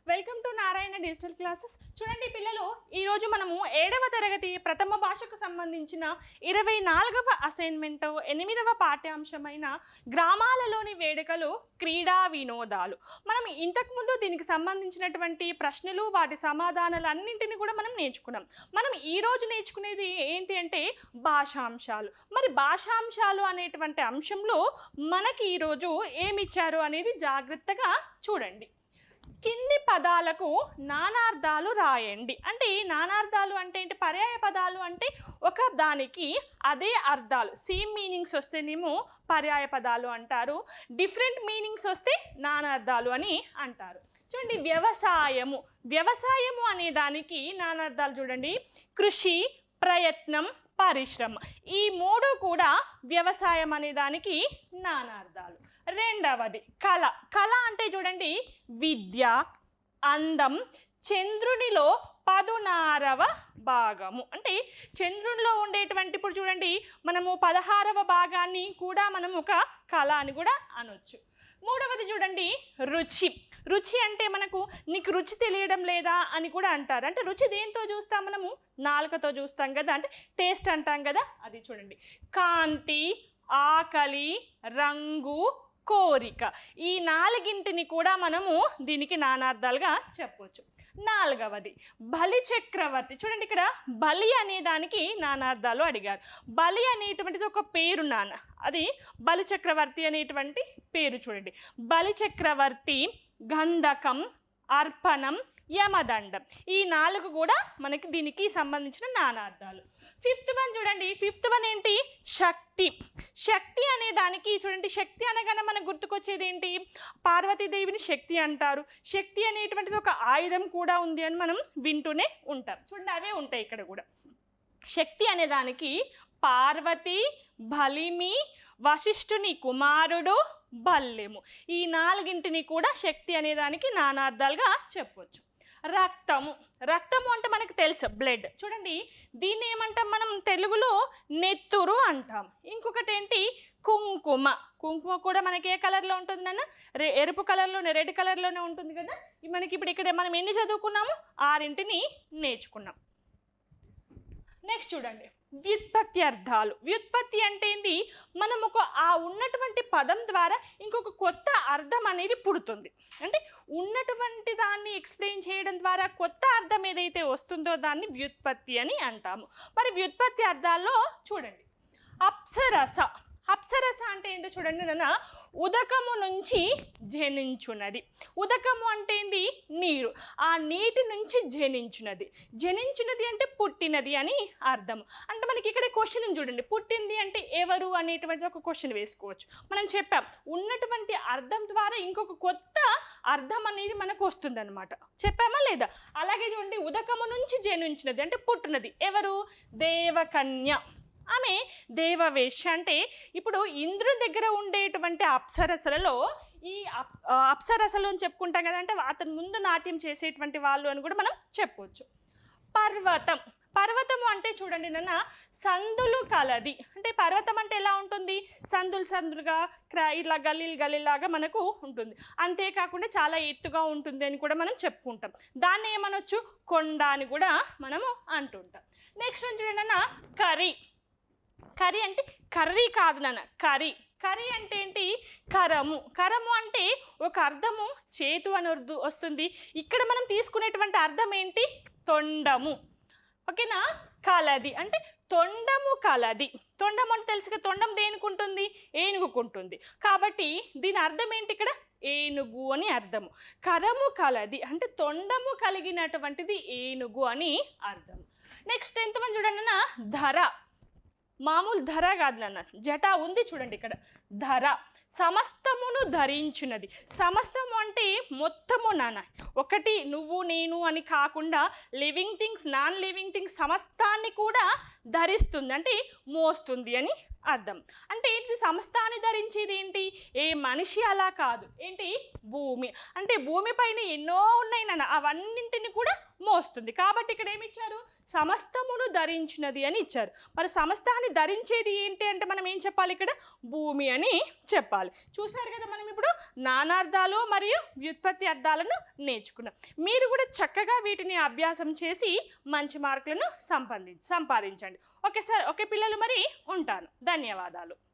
welcome to Narayana digital classes చూడండి పిల్లలు ఈరోజు మనము ఏడవ తరగతి ప్రథమ భాషకు సంబంధించిన ఇరవై నాలుగవ అసైన్మెంట్ ఎనిమిదవ పాఠ్యాంశమైన గ్రామాలలోని వేడుకలు క్రీడా వినోదాలు మనం ఇంతకుముందు దీనికి సంబంధించినటువంటి ప్రశ్నలు వాటి సమాధానాలు అన్నింటినీ కూడా మనం నేర్చుకున్నాం మనం ఈ రోజు నేర్చుకునేది ఏంటి అంటే భాషాంశాలు మరి భాషాంశాలు అనేటువంటి అంశంలో మనకి ఈరోజు ఏమిచ్చారు అనేది జాగ్రత్తగా చూడండి కింది పదాలకు నానార్థాలు రాయండి అంటే ఈ నానార్థాలు అంటే ఏంటి పర్యాయ పదాలు అంటే ఒక దానికి అదే అర్థాలు సేమ్ మీనింగ్స్ వస్తేనేమో పర్యాయ పదాలు అంటారు డిఫరెంట్ మీనింగ్స్ వస్తే నానార్థాలు అని అంటారు చూడండి వ్యవసాయము వ్యవసాయము అనే దానికి నానార్థాలు చూడండి కృషి ప్రయత్నం పరిశ్రమ ఈ మూడు కూడా వ్యవసాయం అనే దానికి నానార్థాలు రెండవది కళ కళ అంటే చూడండి విద్య అందం చంద్రునిలో పదునారవ భాగము అంటే చంద్రునిలో ఉండేటువంటి ఇప్పుడు చూడండి మనము పదహారవ భాగాన్ని కూడా మనం ఒక కళ అని కూడా అనొచ్చు మూడవది చూడండి రుచి రుచి అంటే మనకు నీకు రుచి తెలియడం లేదా అని కూడా అంటారు అంటే రుచి దేంతో చూస్తాం మనము నాలుకతో చూస్తాం కదా అంటే టేస్ట్ అంటాం కదా అది చూడండి కాంతి ఆకలి రంగు కోరిక ఈ నాలుగింటిని కూడా మనము దీనికి నానార్థాలుగా చెప్పొచ్చు నాలుగవది బలి చక్రవర్తి చూడండి ఇక్కడ బలి అనే దానికి నానార్థాలు అడిగారు బలి అనేటువంటిది ఒక పేరు నాన్న అది బలి చక్రవర్తి అనేటువంటి పేరు చూడండి బలి చక్రవర్తి గంధకం అర్పణం యమదండం ఈ నాలుగు కూడా మనకి దీనికి సంబంధించిన నానార్థాలు ఫిఫ్త్ వన్ చూడండి ఫిఫ్త్ వన్ ఏంటి శక్తి శక్తి అనే దానికి చూడండి శక్తి అనగానే మనకు గుర్తుకొచ్చేది ఏంటి పార్వతీదేవిని శక్తి అంటారు శక్తి అనేటువంటిది ఒక ఆయుధం కూడా ఉంది అని మనం వింటూనే ఉంటాం చూడండి అవే ఉంటాయి ఇక్కడ కూడా శక్తి అనే దానికి పార్వతి బలిమి వశిష్ఠుని కుమారుడు బల్లెము ఈ నాలుగింటిని కూడా శక్తి అనే దానికి నానార్థాలుగా చెప్పొచ్చు రక్తము రక్తము అంటే మనకు తెలుసు బ్లడ్ చూడండి దీన్ని ఏమంటాం మనం తెలుగులో నెత్తురు అంటాం ఇంకొకటి ఏంటి కుంకుమ కుంకుమ కూడా మనకి ఏ కలర్లో ఉంటుందన్న రె ఎరుపు కలర్లోనే రెడ్ కలర్లోనే ఉంటుంది కదా ఈ మనకి ఇప్పుడు ఇక్కడ మనం ఎన్ని చదువుకున్నాము ఆరింటిని నేర్చుకున్నాం నెక్స్ట్ చూడండి వ్యుత్పత్తి అర్థాలు వ్యుత్పత్తి అంటే ఏంటి మనం ఒక ఆ ఉన్నటువంటి పదం ద్వారా ఇంకొక కొత్త అర్థం అనేది పుడుతుంది అంటే ఉన్నటువంటి దాన్ని ఎక్స్ప్లెయిన్ చేయడం ద్వారా కొత్త అర్థం ఏదైతే వస్తుందో దాన్ని వ్యుత్పత్తి అని అంటాము మరి వ్యుత్పత్తి అర్థాల్లో చూడండి అప్సరస అప్సరస అంటే ఏంటో చూడండి నాన్న ఉదకము నుంచి జనించున్నది ఉదకము అంటే ఏంది నీరు ఆ నీటి నుంచి జనించున్నది జనించినది అంటే పుట్టినది అని అర్థం అంటే మనకి ఇక్కడ క్వశ్చన్ చూడండి పుట్టింది అంటే ఎవరు అనేటువంటి ఒక క్వశ్చన్ వేసుకోవచ్చు మనం చెప్పాం ఉన్నటువంటి అర్థం ద్వారా ఇంకొక కొత్త అర్థం అనేది మనకు వస్తుందన్నమాట చెప్పామా లేదా అలాగే చూడండి ఉదకము నుంచి జనించినది అంటే పుట్టినది ఎవరు దేవకన్య ఆమె దేవవేష అంటే ఇప్పుడు ఇంద్రుని దగ్గర ఉండేటువంటి అప్సరసలలో ఈ అప్ ఆ, అప్సరసలు అని చెప్పుకుంటాం కదా అంటే అతని ముందు నాట్యం చేసేటువంటి వాళ్ళు అని కూడా మనం చెప్పవచ్చు పర్వతం పర్వతము అంటే చూడండి నాన్న సందులు కలది అంటే పర్వతం అంటే ఎలా ఉంటుంది సందులు సందులుగా క్రా ఇట్లా గల్లీలు గల్లీలాగా మనకు ఉంటుంది అంతేకాకుండా చాలా ఎత్తుగా ఉంటుంది అని కూడా మనం చెప్పుకుంటాం దాన్ని ఏమనొచ్చు కొండ అని కూడా మనము అంటుంటాం నెక్స్ట్ చూడండి అన్న కర్రీ కర్రీ అంటే కర్రీ కాదు నాన్న కర్రీ కర్రీ అంటే ఏంటి కరము కరము అంటే ఒక అర్థము చేతు అని ఉర్దు వస్తుంది ఇక్కడ మనం తీసుకునేటువంటి అర్థం ఏంటి తొండము ఓకేనా కలది అంటే తొండము కలది తొండం అంటే తెలుసుగా తొండం దేనికి ఉంటుంది ఏనుగుకుంటుంది కాబట్టి దీని అర్థం ఏంటి ఇక్కడ ఏనుగు అని అర్థము కరము కలది అంటే తొండము కలిగినటువంటిది ఏనుగు అని అర్థం నెక్స్ట్ ఎంతమంది చూడండి అన్న ధర మామూలు ధర కాదు నాన్న జట ఉంది చూడండి ఇక్కడ ధర సమస్తమును ధరించినది సమస్తము అంటే మొత్తము నాన్న ఒకటి నువ్వు నేను అని కాకుండా living things non living things సమస్తాన్ని కూడా ధరిస్తుంది అంటే మోస్తుంది అని అర్థం అంటే ఏంటి సమస్తాన్ని ధరించేది ఏంటి ఏ మనిషి అలా కాదు ఏంటి భూమి అంటే భూమి పైన ఎన్నో ఉన్నాయి నాన్న అవన్నింటిని కూడా మోస్తుంది కాబట్టి ఇక్కడ ఏమి ఇచ్చారు సమస్తమును ధరించినది అని ఇచ్చారు మరి సమస్తాన్ని ధరించేది ఏంటి అంటే మనం ఏం చెప్పాలి ఇక్కడ భూమి అని చెప్పాలి నేర్చుకోవాలి చూసారు కదా మనం ఇప్పుడు నానార్థాలు మరియు వ్యుత్పత్తి అర్థాలను నేర్చుకున్నాం మీరు కూడా చక్కగా వీటిని అభ్యాసం చేసి మంచి మార్కులను సంపాదించ సంపాదించండి ఓకే సార్ ఓకే పిల్లలు మరి ఉంటాను ధన్యవాదాలు